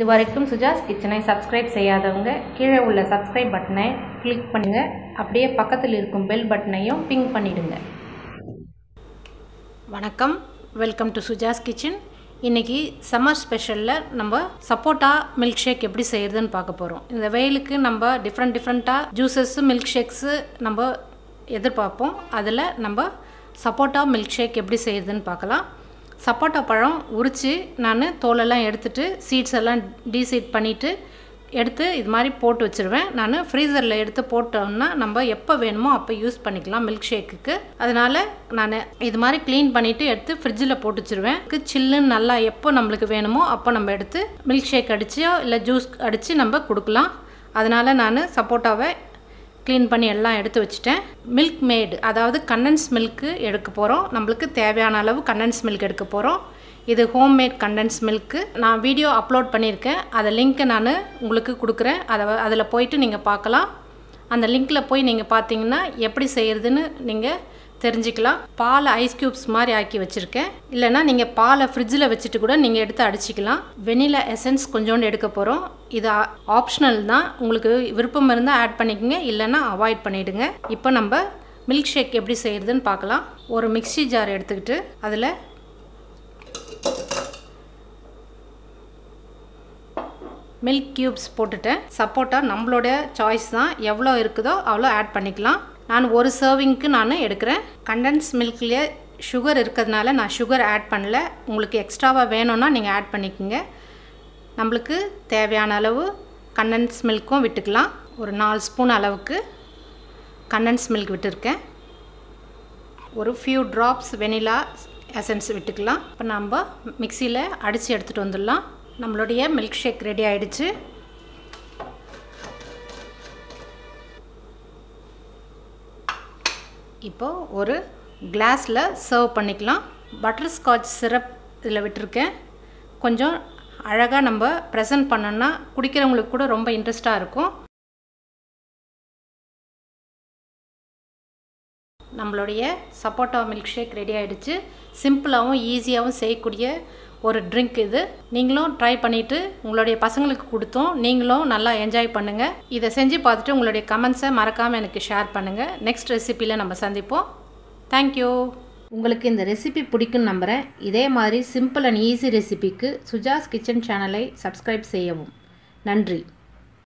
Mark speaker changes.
Speaker 1: இதுவரைக்கும் சுஜாஸ் கிச்சனை சப்ஸ்கிரைப் செய்யாதவங்க கீழே உள்ள சப்ஸ்கிரைப் பட்டனை கிளிக் பண்ணுங்க அப்படியே பக்கத்தில் இருக்கும் பெல் பட்டனையும் பிங் பண்ணிடுங்க வணக்கம் வெல்கம் டு சுஜாஸ் கிச்சன் இன்றைக்கி சம்மர் ஸ்பெஷலில் நம்ம சப்போட்டா மில்க் ஷேக் எப்படி செய்கிறதுன்னு பார்க்க போகிறோம் இந்த வெயிலுக்கு நம்ம டிஃப்ரெண்ட் டிஃப்ரெண்ட்டாக ஜூஸஸ்ஸு மில்க் ஷேக்ஸு நம்ம எதிர்பார்ப்போம் அதில் நம்ம சப்போட்டா மில்க் ஷேக் எப்படி செய்கிறதுன்னு பார்க்கலாம் சப்போட்டா பழம் உரித்து நான் தோலெல்லாம் எடுத்துட்டு சீட்ஸ் எல்லாம் டீசீட் பண்ணிவிட்டு எடுத்து இது மாதிரி போட்டு வச்சுருவேன் நான் ஃப்ரீசரில் எடுத்து போட்டோம்னா நம்ம எப்போ வேணுமோ அப்போ யூஸ் பண்ணிக்கலாம் மில்க் ஷேக்குக்கு அதனால் நான் இது மாதிரி க்ளீன் பண்ணிவிட்டு எடுத்து ஃப்ரிட்ஜில் போட்டு வச்சுருவேன் சில்லுன்னு நல்லா எப்போ நம்மளுக்கு வேணுமோ அப்போ நம்ம எடுத்து மில்க் ஷேக் அடிச்சோ இல்லை ஜூஸ் அடித்து நம்ம கொடுக்கலாம் அதனால் நான் சப்போட்டாவை க்ளீன் பண்ணி எல்லாம் எடுத்து வச்சுட்டேன் மில்க் மேடு அதாவது கண்டன்ஸ் மில்க்கு எடுக்க போகிறோம் நம்மளுக்கு தேவையான அளவு கண்டன்ஸ் மில்க் எடுக்க போகிறோம் இது ஹோம்மேட் கண்டன்ஸ் மில்க்கு நான் வீடியோ அப்லோட் பண்ணியிருக்கேன் அதை லிங்க்கை நான் உங்களுக்கு கொடுக்குறேன் அதை அதில் போயிட்டு நீங்கள் பார்க்கலாம் அந்த லிங்க்கில் போய் நீங்கள் பார்த்தீங்கன்னா எப்படி செய்கிறதுன்னு நீங்கள் தெரிஞ்சுக்கலாம் பாலை ஐஸ் க்யூப்ஸ் மாதிரி ஆக்கி வச்சுருக்கேன் இல்லைனா நீங்கள் பாலை ஃப்ரிட்ஜில் வச்சுட்டு கூட நீங்கள் எடுத்து அடிச்சிக்கலாம் வெனிலா எசன்ஸ் கொஞ்சோண்டு எடுக்க போகிறோம் இது ஆப்ஷனல் தான் உங்களுக்கு விருப்பம் இருந்தால் ஆட் பண்ணிக்கோங்க இல்லைன்னா அவாய்ட் பண்ணிவிடுங்க இப்போ நம்ம மில்க் ஷேக் எப்படி செய்கிறதுன்னு பார்க்கலாம் ஒரு மிக்ஸி ஜார் எடுத்துக்கிட்டு அதில் மில்க் க்யூப்ஸ் போட்டுட்டேன் சப்போட்டா நம்மளோட சாய்ஸ் தான் எவ்வளோ இருக்குதோ அவ்வளோ ஆட் பண்ணிக்கலாம் நான் ஒரு சர்விங்க்கு நான் எடுக்கிறேன் கண்டன்ஸ் மில்க்லேயே சுகர் இருக்கிறதுனால நான் சுகர் ஆட் பண்ணல உங்களுக்கு எக்ஸ்ட்ராவாக வேணும்னா நீங்கள் ஆட் பண்ணிக்கோங்க நம்மளுக்கு தேவையான அளவு கண்டன்ஸ் மில்க்கும் விட்டுக்கலாம் ஒரு நாலு ஸ்பூன் அளவுக்கு கண்டன்ஸ் மில்க் விட்டுருக்கேன் ஒரு ஃபியூ ட்ராப்ஸ் வெனிலா எசன்ஸ் விட்டுக்கலாம் இப்போ நம்ம மிக்சியில் அடித்து எடுத்துகிட்டு வந்துடலாம் நம்மளுடைய மில்க் ஷேக் ரெடி ஆகிடுச்சு இப்போது ஒரு கிளாஸில் சர்வ் பண்ணிக்கலாம் பட்டர் ஸ்காட்ச் சிரப் இதில் விட்டுருக்கேன் கொஞ்சம் அழகாக நம்ம ப்ரெசன்ட் பண்ணோன்னா குடிக்கிறவங்களுக்கு கூட ரொம்ப இன்ட்ரெஸ்ட்டாக இருக்கும் நம்மளுடைய சப்போட்டா மில்க் ஷேக் ரெடி ஆகிடுச்சு சிம்பிளாகவும் ஈஸியாகவும் செய்யக்கூடிய ஒரு ட்ரிங்க் இது நீங்களும் ட்ரை பண்ணிவிட்டு உங்களுடைய பசங்களுக்கு கொடுத்தோம் நீங்களும் நல்லா என்ஜாய் பண்ணுங்கள் இதை செஞ்சு பார்த்துட்டு உங்களுடைய கமெண்ட்ஸை மறக்காமல் எனக்கு ஷேர் பண்ணுங்கள் நெக்ஸ்ட் ரெசிப்பியில் நம்ம சந்திப்போம் தேங்க்யூ உங்களுக்கு இந்த ரெசிபி பிடிக்குன்னு நம்புகிறேன் இதே மாதிரி சிம்பிள் அண்ட் ஈஸி ரெசிபிக்கு சுஜாஸ் கிச்சன் சேனலை சப்ஸ்கிரைப் செய்யவும் நன்றி